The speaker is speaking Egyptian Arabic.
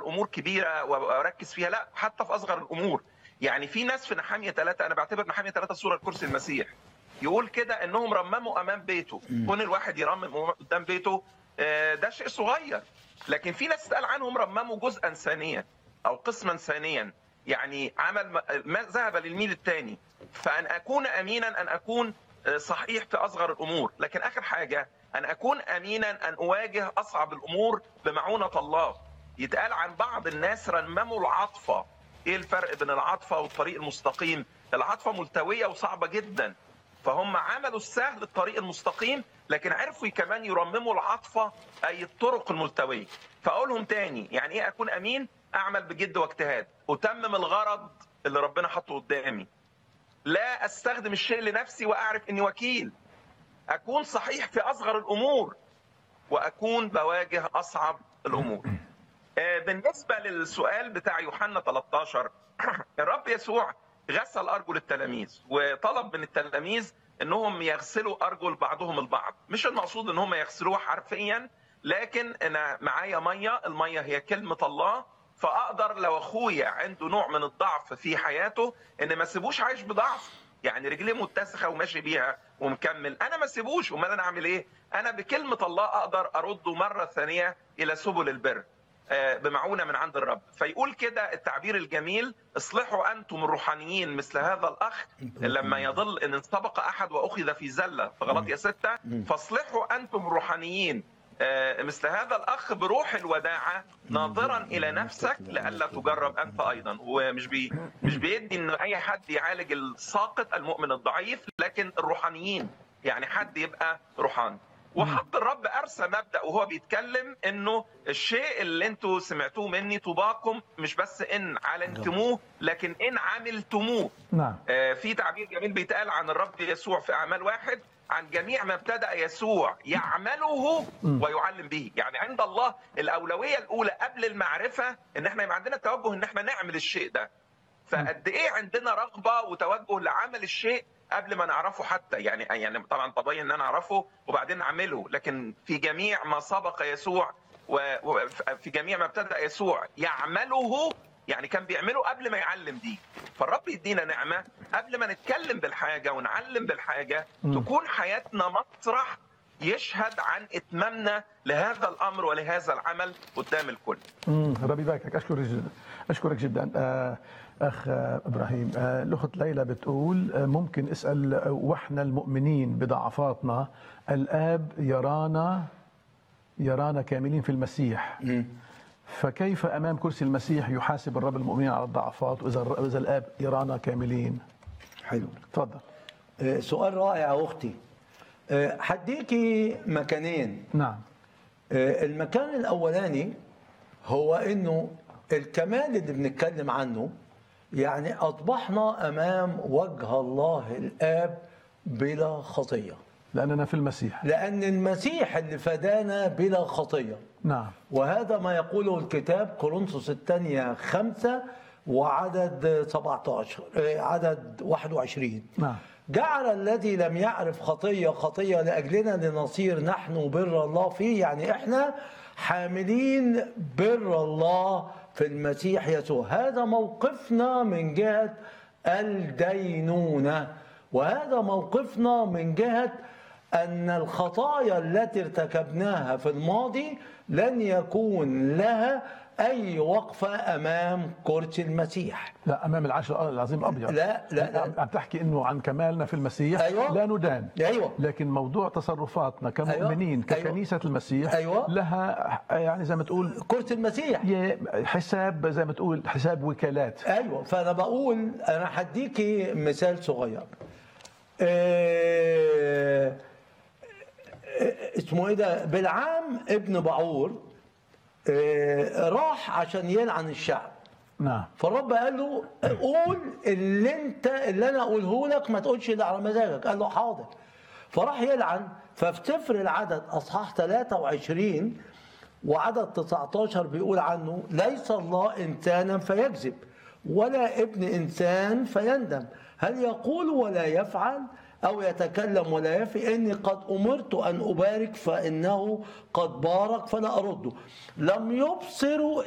امور كبيره واركز فيها لا حتى في اصغر الامور يعني في ناس في نحاميه ثلاثه انا بعتبر نحاميه ثلاثه صوره لكرسي المسيح يقول كده انهم رمموا امام بيته كون الواحد يرمم قدام بيته آه، ده شيء صغير لكن في ناس قال عنهم رمموا جزءا ثانيا او قسما ثانيا يعني عمل ما- ما ذهب للميل الثاني فان اكون امينا ان اكون آه، صحيح في اصغر الامور لكن اخر حاجه ان اكون امينا ان اواجه اصعب الامور بمعونه الله يتقال عن بعض الناس رمموا العاطفه ايه الفرق بين العاطفه والطريق المستقيم العاطفه ملتويه وصعبه جدا فهم عملوا السهل الطريق المستقيم لكن عرفوا كمان يرمموا العاطفه اي الطرق الملتويه فاقولهم تاني يعني ايه اكون امين اعمل بجد واجتهاد اتمم الغرض اللي ربنا حطه قدامي لا استخدم الشيء لنفسي واعرف اني وكيل اكون صحيح في اصغر الامور واكون بواجه اصعب الامور آه، بالنسبه للسؤال بتاع يوحنا 13 الرب يسوع غسل ارجل التلاميذ وطلب من التلاميذ انهم يغسلوا ارجل بعضهم البعض مش المقصود ان هم يغسلوها حرفيا لكن انا معايا ميه الميه هي كلمه الله فاقدر لو اخويا عنده نوع من الضعف في حياته ان ما اسيبوش عايش بضعف يعني رجليه متسخه وماشي بيها ومكمل انا ما اسيبوش امال انا اعمل ايه انا بكلمه الله اقدر ارده مره ثانيه الى سبل البر آه، بمعونه من عند الرب فيقول كده التعبير الجميل اصلحوا انتم الروحانيين مثل هذا الاخ لما يضل ان سبق احد واخذ في زله في غلطيه سته فاصلحوا انتم الروحانيين آه، مثل هذا الاخ بروح الوداعه ناظرا الى نفسك لئلا تجرب انت ايضا ومش بي مش بيدي ان اي حد يعالج الساقط المؤمن الضعيف لكن الروحانيين يعني حد يبقى روحاني وحط الرب ارسى مبدا وهو بيتكلم انه الشيء اللي انتوا سمعتوه مني طباقكم مش بس ان علمتموه لكن ان عملتموه نعم آه، في تعبير جميل بيتقال عن الرب يسوع في اعمال واحد عن جميع ما ابتدا يسوع يعمله ويعلم به يعني عند الله الاولويه الاولى قبل المعرفه ان احنا يبقى عندنا توجه ان احنا نعمل الشيء ده فقد ايه عندنا رغبه وتوجه لعمل الشيء قبل ما نعرفه حتى يعني يعني طبعا طبيعي ان انا اعرفه وبعدين اعمله لكن في جميع ما سبق يسوع وفي جميع ما ابتدا يسوع يعمله يعني كان بيعمله قبل ما يعلم دي فالرب يدينا نعمه قبل ما نتكلم بالحاجه ونعلم بالحاجه تكون حياتنا مسرح يشهد عن اتمامنا لهذا الامر ولهذا العمل قدام الكل مم، ربي يباركك اشكرك جدا اشكرك جدا آه، اخ آه، ابراهيم آه، الاخت ليلى بتقول آه، ممكن اسال آه، واحنا المؤمنين بضعفاتنا الاب يرانا يرانا كاملين في المسيح فكيف امام كرسي المسيح يحاسب الرب المؤمنين على الضعفات واذا الر- اذا الاب يرانا كاملين حلو تفضل آه، سؤال رائع يا اختي آه، هديكي مكانين نعم آه، المكان الاولاني هو انه الكمال اللي بنتكلم عنه يعني اصبحنا امام وجه الله الاب بلا خطيه لاننا في المسيح لان المسيح اللي فدانا بلا خطيه نعم وهذا ما يقوله الكتاب كورنثوس الثانية خمسة وعدد 17 آه، عدد 21 نعم. جعل الذي لم يعرف خطية خطية لأجلنا لنصير نحن بر الله فيه يعني احنا حاملين بر الله في المسيح يسوع هذا موقفنا من جهة الدينونة وهذا موقفنا من جهة أن الخطايا التي ارتكبناها في الماضي لن يكون لها أي وقفة أمام كرسي المسيح لا امام العرش العظيم الابيض لا، لا، لا. عم- عم تحكي انه عن كمالنا في المسيح أيوة. لا ندان أيوة. لكن موضوع تصرفاتنا كمؤمنين أيوة. ككنيسه المسيح أيوة. لها يعني زي ما تقول كرسي المسيح ي- حساب زي ما تقول حساب وكالات ايوه فانا بقول انا هديكي مثال صغير آه، آه، اسمه ايه ده بالعام ابن بعور آه، راح عشان يلعن الشعب نعم فالرب قال له قول اللي انت اللي انا اقوله لك ما تقولش اللي على مزاجك قال له حاضر فراح يلعن ففي سفر العدد اصحاح 23 وعدد 19 بيقول عنه ليس الله انسانا فيكذب ولا ابن انسان فيندم هل يقول ولا يفعل او يتكلم ولا يفي اني قد امرت ان ابارك فانه قد بارك فلا ارده لم يبصروا